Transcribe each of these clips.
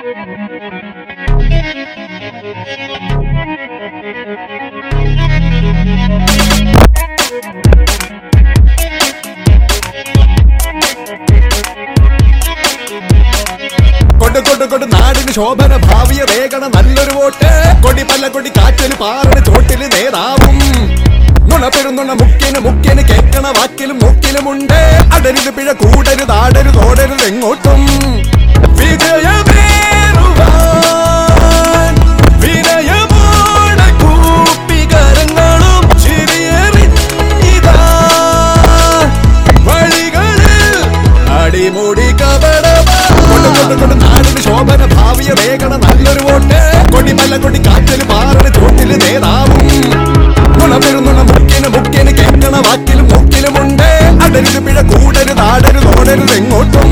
കൊണ്ട് കൊണ്ട് കൊണ്ട് നാടിന് ശോഭന ഭാവിയ വേഗണ നല്ലൊരു വോട്ട് കൊടി പല്ല കൊടി കാറ്റിന് പാറന് ചോട്ടില് നേതാവും നുണ പെരുന്നുണ മുക്കിന് മുക്കിന് കേക്കണ വാക്കിലും മുക്കിലുമുണ്ട് അടരുത് പിഴ കൂടരുത് ആടരുത് ഓടരുത് എങ്ങോട്ടും വിജയമേറുവാൻ വിനയമോടെ കൂപ്പികരങ്ങളും ചിരിയെറിഞ്ഞിതാ വഴികളിൽ അടിമുടി കപടമാ കൊണ്ട് കൊണ്ട് കൊണ്ട് നാടിന് ശോഭന ഭാവിയ വേഗണ നല്ലൊരു വോട്ട് കൊടി മല്ല കൊടി കാറ്റില് പാറന് ചോട്ടില് നേതാവും ഗുണ പെരുന്നുണ മുക്കിന് മുക്കിന് കേൾക്കണ വാക്കിലും മുക്കിലുമുണ്ട് അടരുത് പിഴ കൂടരുത് ആടരുത് ഓടരുത് എങ്ങോട്ടും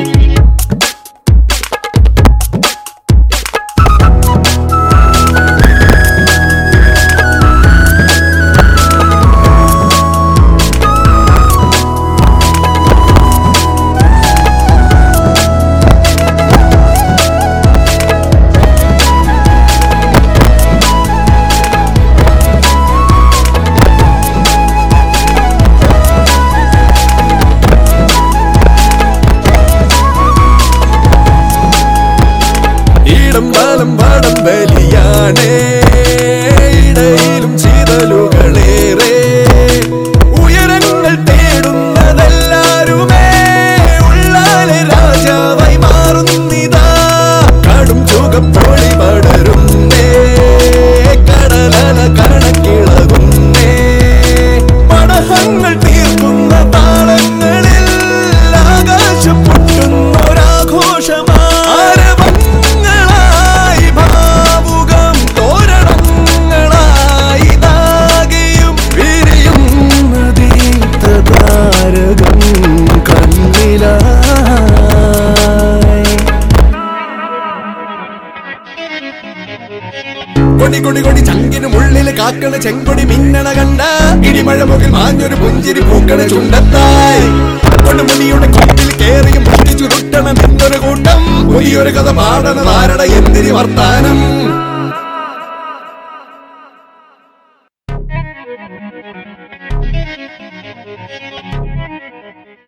ഈടം വാലം വാടം വലിയാണേ ഇടയിലും ചീതലുകളേറെ ഉയരങ്ങൾ തേടുന്നതെല്ലാരുമേ ഉള്ളാലെ രാജാവായി മാറുന്നിതാ കടും ചുകം പൊളി പടരുന്നേ കടലല കണക്കിളകുന്നേ പടഹങ്ങൾ തീർക്കുന്ന താളങ്ങളിൽ ആകാശം പൊട്ടുന്നൊരാഘോഷമാരവങ്ങളായി ഭാവുകം തോരണങ്ങളായി നാഗിയും വിരിയുന്ന ദീപ്തതാരകം കണ്ണിലായി കൊടി കൊടി കൊടി ചങ്കിന് ഉള്ളില് കാക്കണ ചെങ്കൊടി മിന്നണ കണ്ട ഇടിമഴ മുകിൽ മാഞ്ഞൊരു പുഞ്ചിരി പൂക്കണ ചുണ്ടത്തായി കൊണ്ടുമുടിയുടെ കൊമ്പിൽ കേറിയും പൊട്ടിച്ചു രുട്ടണ നിന്നൊരു കൂട്ടം പുതിയൊരു കഥ പാടണ ധാരണ എന്തിരി വർത്താനം